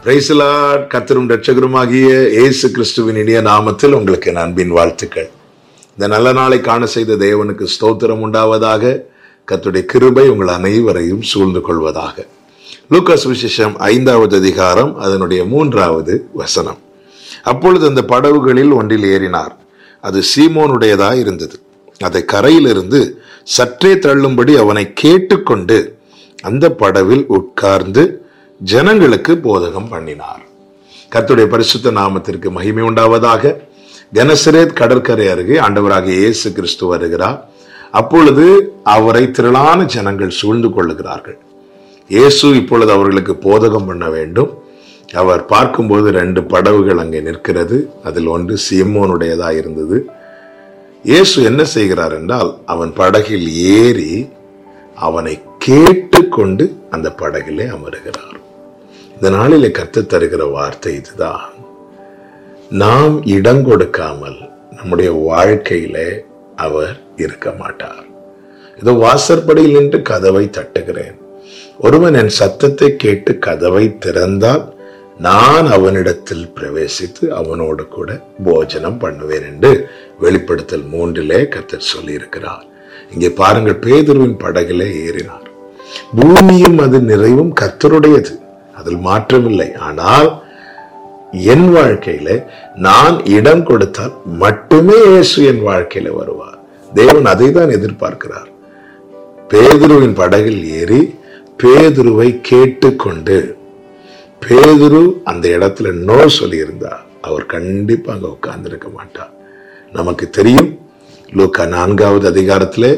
பிரைசலாட் கத்தரும் ரட்சகருமாகிய இயேசு கிறிஸ்துவின் இனிய நாமத்தில் உங்களுக்கு என் அன்பின் வாழ்த்துக்கள் இந்த நல்ல நாளை காண செய்த தேவனுக்கு ஸ்தோத்திரம் உண்டாவதாக கத்துடைய கிருபை உங்கள் அனைவரையும் சூழ்ந்து கொள்வதாக லூக்காஸ் விசேஷம் ஐந்தாவது அதிகாரம் அதனுடைய மூன்றாவது வசனம் அப்பொழுது அந்த படவுகளில் ஒன்றில் ஏறினார் அது சீமோனுடையதா இருந்தது அதை கரையிலிருந்து சற்றே தள்ளும்படி அவனை கேட்டுக்கொண்டு அந்த படவில் உட்கார்ந்து ஜனங்களுக்கு போதகம் பண்ணினார் கர்த்தருடைய பரிசுத்த நாமத்திற்கு மகிமை உண்டாவதாக கனசரேத் கடற்கரை அருகே ஆண்டவராகிய இயேசு கிறிஸ்து வருகிறார் அப்பொழுது அவரை திரளான ஜனங்கள் சூழ்ந்து கொள்ளுகிறார்கள் இயேசு இப்பொழுது அவர்களுக்கு போதகம் பண்ண வேண்டும் அவர் பார்க்கும்போது ரெண்டு படவுகள் அங்கே நிற்கிறது அதில் ஒன்று சீமோனுடையதா இருந்தது இயேசு என்ன செய்கிறார் என்றால் அவன் படகில் ஏறி அவனை கேட்டுக்கொண்டு அந்த படகிலே அமருகிறார் இந்த நாளிலே கத்து தருகிற வார்த்தை இதுதான் நாம் இடம் கொடுக்காமல் நம்முடைய வாழ்க்கையிலே அவர் இருக்க மாட்டார் இதோ வாசற்படியில் நின்று கதவை தட்டுகிறேன் ஒருவன் என் சத்தத்தை கேட்டு கதவை திறந்தால் நான் அவனிடத்தில் பிரவேசித்து அவனோடு கூட போஜனம் பண்ணுவேன் என்று வெளிப்படுத்தல் மூன்றிலே கத்தர் சொல்லியிருக்கிறார் இங்கே பாருங்கள் பேதுருவின் படகிலே ஏறினார் பூமியும் அது நிறைவும் கத்தருடையது அதில் மாற்றமில்லை ஆனால் என் வாழ்க்கையில நான் இடம் கொடுத்தால் மட்டுமே இயேசு என் வாழ்க்கையில வருவார் தேவன் அதை தான் எதிர்பார்க்கிறார் பேதுருவின் படகில் ஏறி பேதுருவை கேட்டுக்கொண்டு பேதுரு அந்த இடத்துல நோ சொல்லியிருந்தா அவர் கண்டிப்பா அங்க உட்கார்ந்திருக்க மாட்டார் நமக்கு தெரியும் லூக்கா நான்காவது அதிகாரத்திலே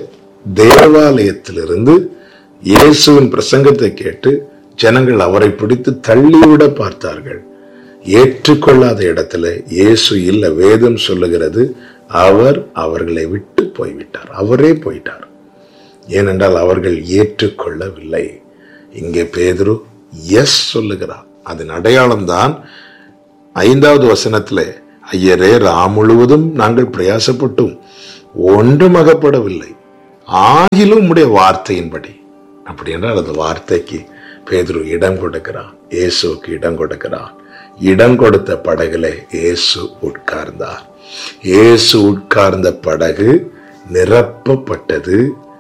தேவாலயத்திலிருந்து இயேசுவின் பிரசங்கத்தை கேட்டு ஜனங்கள் அவரை பிடித்து தள்ளிவிட பார்த்தார்கள் ஏற்றுக்கொள்ளாத இடத்துல இயேசு இல்ல வேதம் சொல்லுகிறது அவர் அவர்களை விட்டு போய்விட்டார் அவரே போயிட்டார் ஏனென்றால் அவர்கள் ஏற்றுக்கொள்ளவில்லை இங்கே பேதுரு எஸ் சொல்லுகிறார் அதன் அடையாளம் தான் ஐந்தாவது வசனத்துல ஐயரே ராம் முழுவதும் நாங்கள் பிரயாசப்பட்டும் ஒன்றும் அகப்படவில்லை ஆகிலும் உம்முடைய வார்த்தையின்படி அப்படி என்றால் அந்த வார்த்தைக்கு பேதுரு இடம் கொடுக்கிறான் இயேசுவுக்கு இடம் கொடுக்கிறான் இடம் கொடுத்த படகுல இயேசு உட்கார்ந்தார் இயேசு உட்கார்ந்த படகு நிரப்பப்பட்டது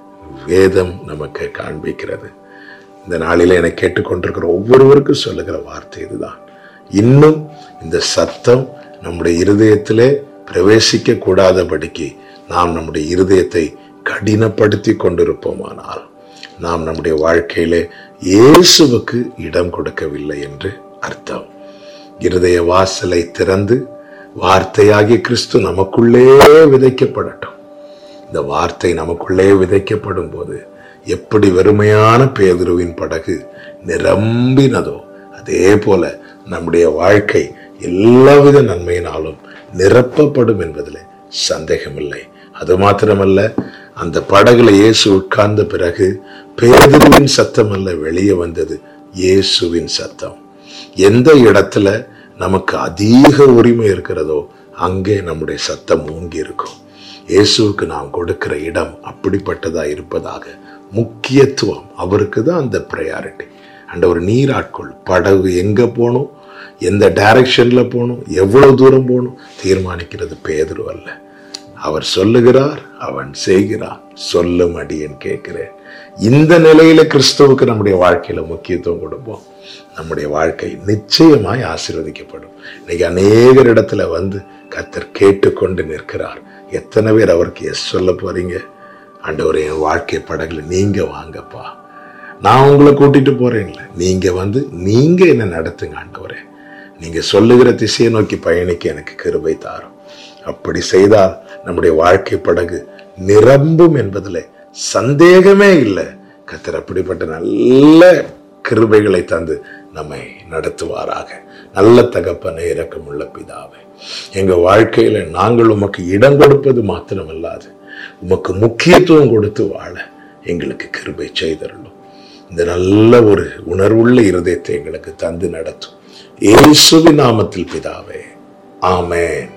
வேதம் நமக்கு காண்பிக்கிறது இந்த நாளில என்னை கேட்டுக்கொண்டிருக்கிற ஒவ்வொருவருக்கும் சொல்லுகிற வார்த்தை இதுதான் இன்னும் இந்த சத்தம் நம்முடைய இருதயத்திலே பிரவேசிக்க கூடாதபடிக்கு நாம் நம்முடைய இருதயத்தை கடினப்படுத்தி கொண்டிருப்போமானால் நாம் நம்முடைய வாழ்க்கையிலே இயேசுவுக்கு இடம் கொடுக்கவில்லை என்று அர்த்தம் இருதய வாசலை திறந்து வார்த்தையாகிய கிறிஸ்து நமக்குள்ளே விதைக்கப்படட்டும் இந்த வார்த்தை நமக்குள்ளே விதைக்கப்படும் போது எப்படி வெறுமையான பேதுருவின் படகு நிரம்பினதோ அதே போல நம்முடைய வாழ்க்கை எல்லாவித நன்மையினாலும் நிரப்பப்படும் என்பதில் சந்தேகமில்லை அது மாத்திரமல்ல அந்த படகுல இயேசு உட்கார்ந்த பிறகு பேதுருவின் சத்தம் அல்ல வெளியே வந்தது இயேசுவின் சத்தம் எந்த இடத்துல நமக்கு அதிக உரிமை இருக்கிறதோ அங்கே நம்முடைய சத்தம் ஓங்கி இருக்கும் இயேசுவுக்கு நாம் கொடுக்கிற இடம் அப்படிப்பட்டதா இருப்பதாக முக்கியத்துவம் அவருக்கு தான் அந்த ப்ரையாரிட்டி அண்ட் ஒரு நீராட்கொள் படகு எங்க போகணும் எந்த டைரக்ஷன்ல போகணும் எவ்வளவு தூரம் போகணும் தீர்மானிக்கிறது பேதுரு அல்ல அவர் சொல்லுகிறார் அவன் செய்கிறான் சொல்லும் அடியன் கேட்கிறேன் இந்த நிலையில கிறிஸ்துவுக்கு நம்முடைய வாழ்க்கையில முக்கியத்துவம் கொடுப்போம் நம்முடைய வாழ்க்கை நிச்சயமாய் ஆசீர்வதிக்கப்படும் இன்னைக்கு அநேகர் இடத்துல வந்து கத்தர் கேட்டுக்கொண்டு நிற்கிறார் எத்தனை பேர் அவருக்கு எஸ் சொல்ல போறீங்க ஆண்டவரே என் வாழ்க்கை படகுல நீங்க வாங்கப்பா நான் உங்களை கூட்டிட்டு போறேன்ல நீங்க வந்து நீங்க என்ன நடத்துங்க ஆண்டவரே நீங்க சொல்லுகிற திசையை நோக்கி பயணிக்க எனக்கு கிருபை தாரும் அப்படி செய்தால் நம்முடைய வாழ்க்கை படகு நிரம்பும் என்பதில் சந்தேகமே இல்லை கத்தர் அப்படிப்பட்ட நல்ல கிருபைகளை தந்து நம்மை நடத்துவாராக நல்ல தகப்பனை இரக்கமுள்ள பிதாவே எங்க வாழ்க்கையில நாங்கள் உமக்கு இடம் கொடுப்பது மாத்திரமல்லாது உமக்கு முக்கியத்துவம் கொடுத்து வாழ எங்களுக்கு கிருபை செய்தரணும் இந்த நல்ல ஒரு உணர்வுள்ள இருதயத்தை எங்களுக்கு தந்து நடத்தும் இயேசுவின் நாமத்தில் பிதாவே ஆமென்